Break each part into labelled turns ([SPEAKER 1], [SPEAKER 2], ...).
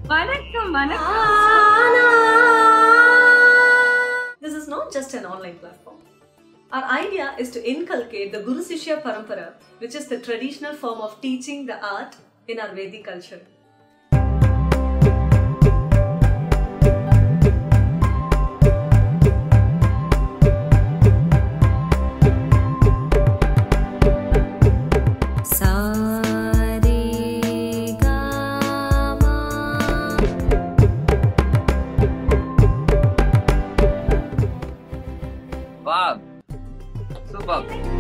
[SPEAKER 1] வணக்கம் வணக்கம்
[SPEAKER 2] This is not just an online platform. Our idea is to inculcate the Guru Sishya Parampara, which is the traditional form of teaching the art in our Vedic culture.
[SPEAKER 3] Wow. Super.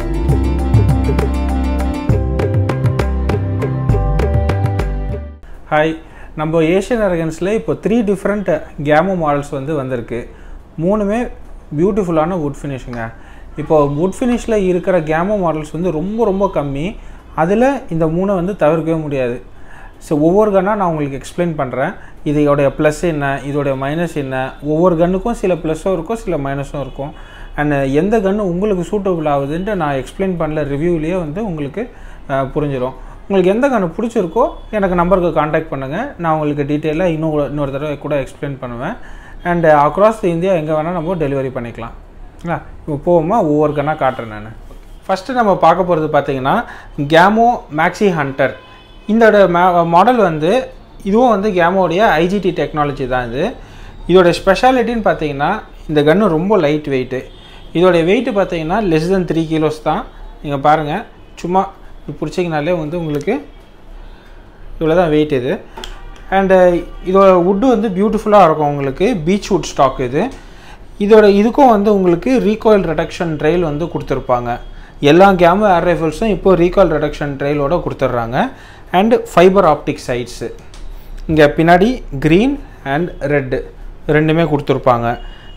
[SPEAKER 4] Hi நம்ம Asian அரகன்ஸில் இப்போ three different கேமோ models வந்து வந்திருக்கு மூணுமே பியூட்டிஃபுல்லான would ஃபினிஷுங்க இப்போ would ஃபினிஷில் இருக்கிற கேமோ models வந்து ரொம்ப ரொம்ப கம்மி அதில் இந்த மூணை வந்து தவிர்க்கவே முடியாது ஸோ ஒவ்வொரு கன்னாக நான் உங்களுக்கு எக்ஸ்பிளைன் பண்ணுறேன் இதோடைய ப்ளஸ் என்ன இதோடைய மைனஸ் என்ன ஒவ்வொரு கன்னுக்கும் சில ப்ளஸ்ஸும் இருக்கும் சில மைனஸும் இருக்கும் அண்ட் எந்த கன்று உங்களுக்கு சூட்டபுள் ஆகுதுன்ட்டு நான் எக்ஸ்பிளைன் பண்ணல ரிவ்யூலேயே வந்து உங்களுக்கு அஹ், புரிஞ்சிடும் உங்களுக்கு எந்த கன்று பிடிச்சிருக்கோ எனக்கு நம்பருக்கு காண்டாக்ட் பண்ணுங்கள் நான் உங்களுக்கு டீட்டெயிலாக இன்னும் கூட- இன்னொரு தடவை கூட எக்ஸ்பிளைன் பண்ணுவேன் அண்டு அக்ராஸ் இந்தியா எங்கே வேணால் நம்ம டெலிவரி பண்ணிக்கலாம் ஆ இப்போ போவோமா ஒவ்வொரு கன்னாக காட்டுறேன் நான் ஃபஸ்ட்டு நம்ம பார்க்க போகிறது பார்த்தீங்கன்னா கேமோ மேக்ஸி ஹண்டர் இதோட மாடல் வந்து இதுவும் வந்து கேமோடைய ஐஜிடி டெக்னாலஜி தான் இது இதோட ஸ்பெஷாலிட்டின்னு பார்த்தீங்கன்னா இந்த கன்று ரொம்ப லைட் வெயிட்டு இதோடைய வெயிட்டு பார்த்தீங்கன்னா லெஸ் தென் த்ரீ கிலோஸ் தான் நீங்கள் பாருங்கள் சும்மா இப்படி பிடிச்சிங்கனாலே வந்து உங்களுக்கு இவ்வளோ தான் வெயிட் இது அண்டு இதோட வுட்டு வந்து பியூட்டிஃபுல்லாக இருக்கும் உங்களுக்கு பீச் வுட் ஸ்டாக் இது இதோட இதுக்கும் வந்து உங்களுக்கு ரீகாயில் ரிடக்ஷன் ட்ரெயில் வந்து கொடுத்துருப்பாங்க எல்லா கேமோ ஏர் ரைஃபிள்ஸும் இப்போ ரீகாயில் ரிடக்ஷன் ட்ரெயிலோட கொடுத்துட்றாங்க அண்ட் ஃபைபர் ஆப்டிக் சைட்ஸு இங்கே பின்னாடி க்ரீன் அண்ட் ரெட்டு ரெண்டுமே கொடுத்துருப்பாங்க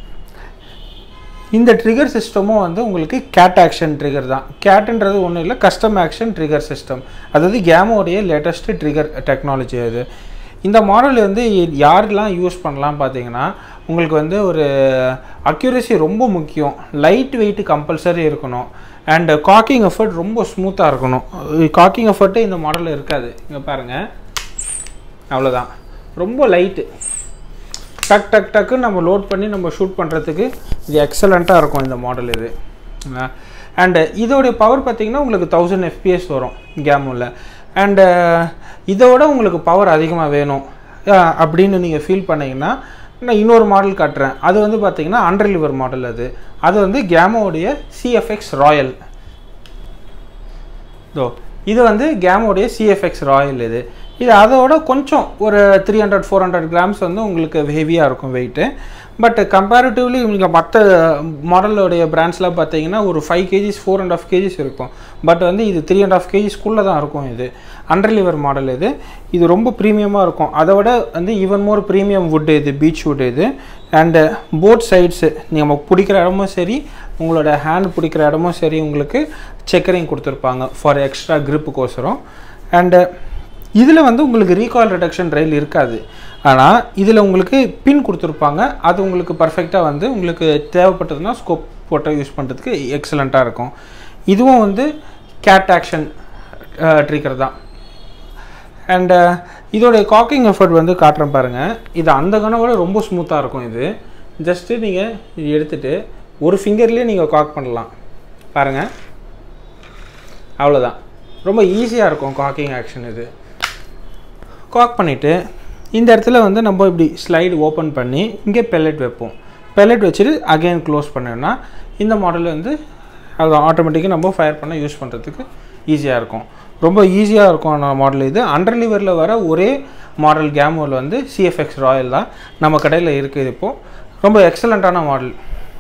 [SPEAKER 4] இந்த ட்ரிகர் சிஸ்டமும் வந்து உங்களுக்கு கேட் ஆக்ஷன் ட்ரிகர் தான் கேட்டுன்றது ஒன்றும் இல்லை கஸ்டம் ஆக்ஷன் ட்ரிகர் சிஸ்டம் அதாவது கேமோடைய லேட்டஸ்ட்டு ட்ரிகர் டெக்னாலஜி அது இந்த மாடல் வந்து யாரெல்லாம் யூஸ் பண்ணலாம் பார்த்தீங்கன்னா உங்களுக்கு வந்து ஒரு அக்யூரசி ரொம்ப முக்கியம் லைட் வெயிட் கம்பல்சரி இருக்கணும் அண்ட் காக்கிங் எஃபர்ட் ரொம்ப ஸ்மூத்தாக இருக்கணும் காக்கிங் எஃபர்ட்டே இந்த மாடலில் இருக்காது இங்கே பாருங்கள் அவ்வளோதான் ரொம்ப லைட்டு டக் டக் டக்குன்னு நம்ம லோட் பண்ணி நம்ம ஷூட் பண்ணுறதுக்கு இது எக்ஸலண்ட்டாக இருக்கும் இந்த மாடல் இது அண்டு இதோடைய பவர் பார்த்தீங்கன்னா உங்களுக்கு தௌசண்ட் எஃபிஎஸ் வரும் கேமோவில் அண்டு இதோட உங்களுக்கு பவர் அதிகமாக வேணும் அஹ், அப்படின்னு நீங்கள் ஃபீல் பண்ணீங்கன்னா நான் இன்னொரு மாடல் காட்டுறேன் அது வந்து பார்த்தீங்கன்னா அண்டர்லிவர் மாடல் அது அது வந்து கேமோடைய சிஎஃப்எக்ஸ் ராயல் இதோ இது வந்து கேமோடைய சிஎஃப்எக்ஸ் ராயல் இது இது அதோட கொஞ்சம் ஒரு three hundred four hundred grams வந்து உங்களுக்கு ஹெவியாக இருக்கும் வெயிட்டு பட் கம்பேரிட்டிவ்லி உங்களுக்கு மற்ற மாடலோடைய பிராண்ட்ஸ்லாம் பார்த்தீங்கன்னா ஒரு five KGs four and half KGs இருக்கும் பட் வந்து இது த்ரீ அண்ட் ஆஃப் கேஜிஸ்க்குள்ளே தான் இருக்கும் இது அண்டர்லிவர் மாடல் இது இது ரொம்ப ப்ரீமியமாக இருக்கும் அதை விட வந்து ஈவன் மோர் ப்ரீமியம் வுட் இது பீச் வுட் இது அண்டு போட் சைட்ஸு நம்ம பிடிக்கிற இடமும் சரி உங்களோட ஹேண்ட் பிடிக்கிற இடமும் சரி உங்களுக்கு செக்கரிங் கொடுத்துருப்பாங்க ஃபார் எக்ஸ்ட்ரா கிரிப்புக்கோசரம் அண்டு இதில் வந்து உங்களுக்கு ரீகால் ரிடக்ஷன் ரயில் இருக்காது ஆனால் இதில் உங்களுக்கு பின் கொடுத்துருப்பாங்க அது உங்களுக்கு பர்ஃபெக்டாக வந்து உங்களுக்கு தேவைப்பட்டதுன்னா ஸ்கோப் போட்டு யூஸ் பண்ணுறதுக்கு எக்ஸலண்ட்டாக இருக்கும் இதுவும் வந்து கேட் ஆக்ஷன் ட்ரிக்கர் தான் அண்டு இதோடைய காக்கிங் எஃபர்ட் வந்து காட்டுறேன் பாருங்கள் இது அந்த கனவோட ரொம்ப ஸ்மூத்தாக இருக்கும் இது ஜஸ்ட்டு நீங்கள் இது எடுத்துகிட்டு ஒரு ஃபிங்கர்லேயே நீங்கள் காக் பண்ணலாம் பாருங்கள் அவ்வளோதான் ரொம்ப ஈஸியாக இருக்கும் காக்கிங் ஆக்ஷன் இது காக் பண்ணிவிட்டு இந்த இடத்துல வந்து நம்ம இப்படி ஸ்லைடு ஓப்பன் பண்ணி இங்கே பெல்லட் வைப்போம் பெல்லட் வச்சுட்டு அகைன் க்ளோஸ் பண்ணோம்னா இந்த மாடல் வந்து அது ஆட்டோமேட்டிக்காக நம்ம ஃபயர் பண்ண யூஸ் பண்ணுறதுக்கு ஈஸியாக இருக்கும் ரொம்ப ஈஸியாக இருக்கும் மாடல் இது அண்டர் லிவரில் வர ஒரே மாடல் கேமோவில் வந்து சிஎஃப்எக்ஸ் ராயல் தான் நம்ம கடையில் இருக்குது இப்போது ரொம்ப எக்ஸலண்ட்டான மாடல்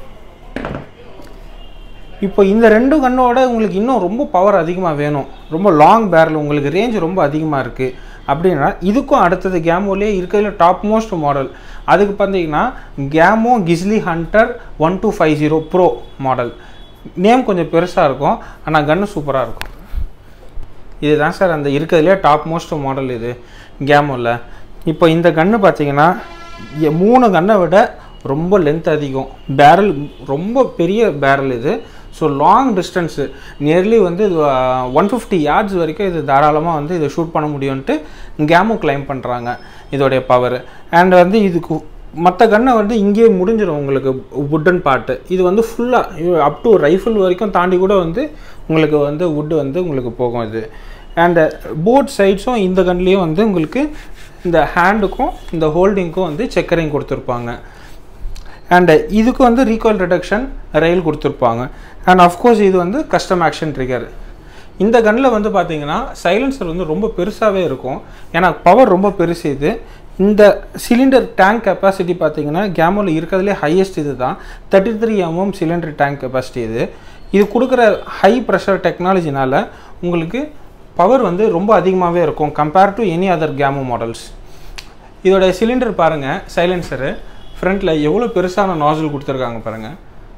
[SPEAKER 4] இப்போ இந்த ரெண்டு கண்ணோட உங்களுக்கு இன்னும் ரொம்ப பவர் அதிகமாக வேணும் ரொம்ப லாங் பேரல் உங்களுக்கு ரேஞ்ச் ரொம்ப அதிகமாக இருக்குது அப்படின்னா இதுக்கும் அடுத்தது கேமோலேயே இருக்கிறதுல டாப் மோஸ்ட் மாடல் அதுக்கு பார்த்தீங்கன்னா Gamo Grizzly Hunter one two five zero pro model name கொஞ்சம் பெருசாக இருக்கும் ஆனால் கன்று சூப்பராக இருக்கும் இதுதான் சார் அந்த இருக்கிறதுலே டாப் மோஸ்ட் மாடல் இது கேமோவில் இப்போ இந்த கன்று பார்த்தீங்கன்னா எ- மூணு கன்னை விட ரொம்ப லென்த் அதிகம் பேரல் ரொம்ப பெரிய பேரல் இது ஸோ லாங் டிஸ்டன்ஸு நியர்லி வந்து இது ஒன் ஃபிஃப்டி யார்ட்ஸ் வரைக்கும் இது தாராளமாக வந்து இதை ஷூட் பண்ண முடியும்ன்ட்டு கேமோ கிளைம் பண்ணுறாங்க இதோடைய பவர் அண்ட் வந்து இதுக்கு மற்ற கன்னை வந்து இங்கேயே முடிஞ்சிடும் உங்களுக்கு வுட்டன் பார்ட்டு இது வந்து ஃபுல்லாக அப் டு ரைஃபிள் வரைக்கும் தாண்டி கூட வந்து உங்களுக்கு வந்து வுட்டு வந்து உங்களுக்கு போகும் இது அண்டு போட் சைட்ஸும் இந்த கன்லேயும் வந்து உங்களுக்கு இந்த ஹேண்டுக்கும் இந்த ஹோல்டிங்க்கும் வந்து செக்கரிங் கொடுத்துருப்பாங்க அண்டு இதுக்கு வந்து ரீகால் ரிடக்ஷன் ரயில் கொடுத்துருப்பாங்க அண்ட் அஃப்கோர்ஸ் இது வந்து கஸ்டம் ஆக்ஷன் ட்ரிகர் இந்த கன்னில் வந்து பார்த்தீங்கன்னா சைலன்சர் வந்து ரொம்ப பெருசாகவே இருக்கும் ஏன்னா பவர் ரொம்ப பெருசு இது இந்த சிலிண்டர் டேங்க் கெப்பாசிட்டி பார்த்தீங்கன்னா கேமோவில் இருக்கிறதுலே ஹையஸ்ட் இது தான் thirty three MM cylinder tank capacity இது இது கொடுக்குற ஹை ப்ரெஷர் டெக்னாலஜினால உங்களுக்கு பவர் வந்து ரொம்ப அதிகமாகவே இருக்கும் compare to any other Gamo models இதோட சிலிண்டர் பாருங்கள் சைலன்சரு ஃப்ரண்ட்டில் எவ்வளோ பெருசான நாசில் கொடுத்துருக்காங்க பாருங்கள்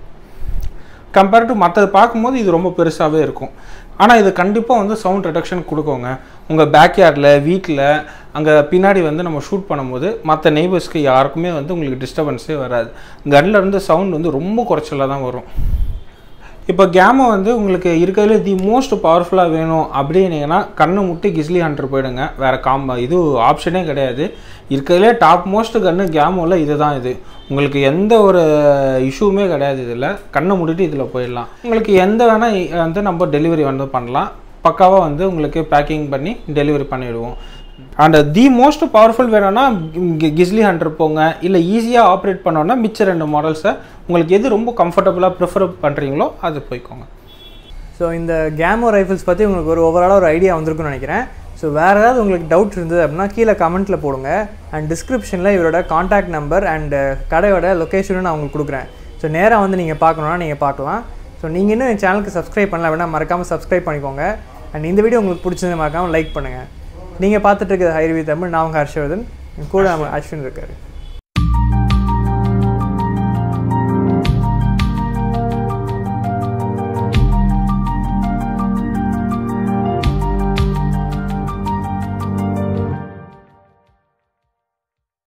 [SPEAKER 4] கம்பேர் டு மற்றது பார்க்கும்போது இது ரொம்ப பெருசாகவே இருக்கும் ஆனால் இது கண்டிப்பாக வந்து சவுண்ட் ரிடக்ஷன் கொடுக்குங்க உங்கள் பேக்யார்டில் வீட்டில் அங்கே பின்னாடி வந்து நம்ம ஷூட் பண்ணும்போது மற்ற நெய்பர்ஸ்க்கு யாருக்குமே வந்து உங்களுக்கு டிஸ்டர்பன்ஸே வராது கன்னில் இருந்து சவுண்ட் வந்து ரொம்ப குறைச்சலாக தான் வரும் இப்போ கேமோ வந்து உங்களுக்கு இருக்கிறதுல தி மோஸ்ட் பவர்ஃபுல்லாக வேணும் அப்படின்னீங்கன்னா கண்ணு முட்டி கிஸ்லி ஹண்ட்ரட் போயிடுங்க வேறு காம்ப இது ஆப்ஷனே கிடையாது இருக்கிறதுலே டாப் மோஸ்ட் கன்று கேமோவில் இது தான் இது உங்களுக்கு எந்த ஒரு இஷ்யூமே கிடையாது இதில் கண்ணை மூடிட்டு இதில் போயிடலாம் உங்களுக்கு எந்த வேணால் வந்து நம்ம டெலிவரி வந்து பண்ணலாம் பக்காவாக வந்து உங்களுக்கு பேக்கிங் பண்ணி டெலிவரி பண்ணிவிடுவோம் அண்ட் தி மோஸ்ட் பவர்ஃபுல் வேணும்னா கிஸ்லி ஹண்ட்ரட் போங்க இல்லை ஈஸியாக ஆப்ரேட் பண்ணோன்னா மிச்ச ரெண்டு மாடல்ஸை உங்களுக்கு எது ரொம்ப கம்ஃபர்டபுளாக ப்ரிஃபர் பண்ணுறீங்களோ அது போய்க்கோங்க
[SPEAKER 1] ஸோ இந்த கேமோ ரைஃபிள்ஸ் பற்றி உங்களுக்கு ஒரு ஓவராலாக ஒரு ஐடியா வந்திருக்கும்னு நினைக்கிறேன் ஸோ வேறு ஏதாவது உங்களுக்கு டவுட் இருந்தது அப்படின்னா கீழே கமெண்ட்டில் போடுங்க அண்ட் டிஸ்கிரிப்ஷனில் இவரோட காண்டாக்ட் நம்பர் அண்ட் கடையோட லொக்கேஷனும் நான் உங்களுக்கு கொடுக்குறேன் ஸோ நேராக வந்து நீங்கள் பார்க்கணுன்னா நீங்கள் பார்க்கலாம் ஸோ நீங்கள் இன்னும் என் சேனலுக்கு சப்ஸ்கிரைப் பண்ணல வேணால் மறக்காமல் சப்ஸ்கிரைப் பண்ணிக்கோங்க அண்ட் இந்த வீடியோ உங்களுக்கு பிடிச்சது மறக்காமல் லைக் பண்ணுங்கள் நீங்கள் பார்த்துட்டு இருக்கிறது ஹைரவி தமிழ் நான் உங்கள் ஹர்ஷவர்தன் என் கூட நம்ம அஸ்வின் இருக்காரு